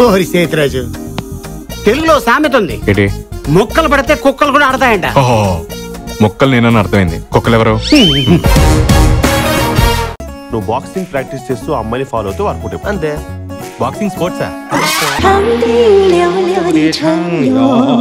ఓరి సేతురాజు తెలుగులో సామెత ఉంది ఏంటి ముక్కలు పడితే కుక్కలు కూడా ఆడతాయంట ఓహో మొక్కలు నేనని అర్థమైంది కుక్కలు ఎవరు నువ్వు బాక్సింగ్ ప్రాక్టీస్ చేస్తూ ఆ అమ్మాయిని ఫాలో అవుతూ వర్కౌట్ అయిపో అంతే బాక్సింగ్ స్పోర్ట్సా 长堤流流的长流。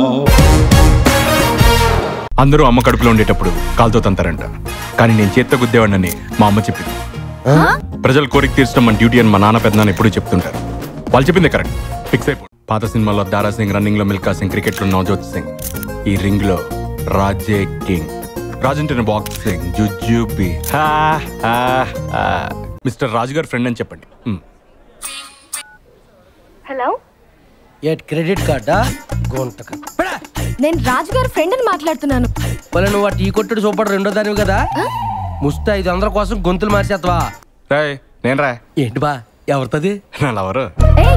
అందరూ అమ్మ కడుపులో ఉండేటప్పుడు కాలుతో తంతారంట కానీ నేను చేత్తో గుద్దేవాడినని మా అమ్మ చెప్పింది ప్రజల కోరిక తీర్చడం మన డ్యూటీ అని మా నాన్న పెద్దనాన్న ఎప్పుడూ చెప్తుంటారు వాళ్ళు చెప్పింది కరెక్ట్ ఫిక్స్ అయిపో పాత సినిమాలో దారా సింగ్ రన్నింగ్ లో మిల్కా సింగ్ క్రికెట్ లో నవజోత్ సింగ్ ఈ రింగ్ లో రాజే కింగ్ రాజ్ అంటే బాక్సింగ్ జుజుబి మిస్టర్ రాజు గారి ఫ్రెండ్ అని చెప్పండి మ్. హలో ఏట్ క్రెడిట్ కార్డా గుంటక నేను రాజుగారి ఫ్రెండ్ అని మాట్లాడుతున్నాను మరి నువ్వు ఆ టీ కొట్టుడు సూపర్ రెండో దానివి కదా ముస్తా ఐదు వందల కోసం గొంతులు మార్చేస్తావా రాయ్ నేను రా ఏంటి బా ఎవరితది నా లవరు ఏయ్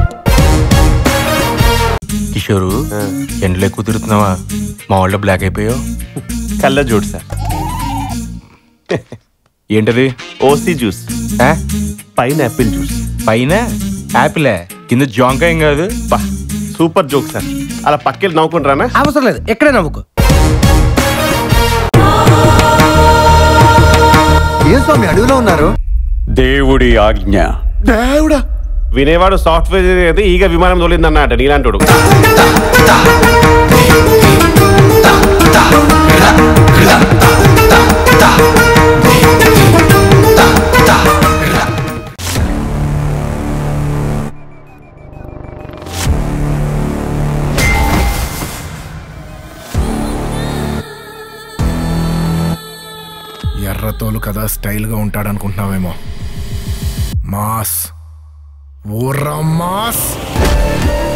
కిషోరు ఎండలో ఎక్కువ తిరుగుతున్నావా మా వాళ్ళు బ్లాక్ అయిపోయావు కళ్ళ జోడు సార్ ఏంటది ఓసీ జ్యూస్ ఆ? పైన యాపిల్ జ్యూస్ పైన యాపిలే కింద జాంకాయం కాదు బా సూపర్ జోక్ సార్ అలా పక్కెళ్ళి నవ్వుకుంటారా అవసరం లేదు ఎక్కడే నవ్వుకో ఏం స్వామి అడవిలో ఉన్నారు దేవుడి ఆజ్ఞ దేవుడా వినేవాడు సాఫ్ట్వేర్ అయితే ఈగ విమానం తోలిందన్నట నీలాంటోడు ఎర్రతోలు కదా స్టైల్గా ఉంటాడనుకుంటున్నావేమో మాస్ ఊర్రా మాస్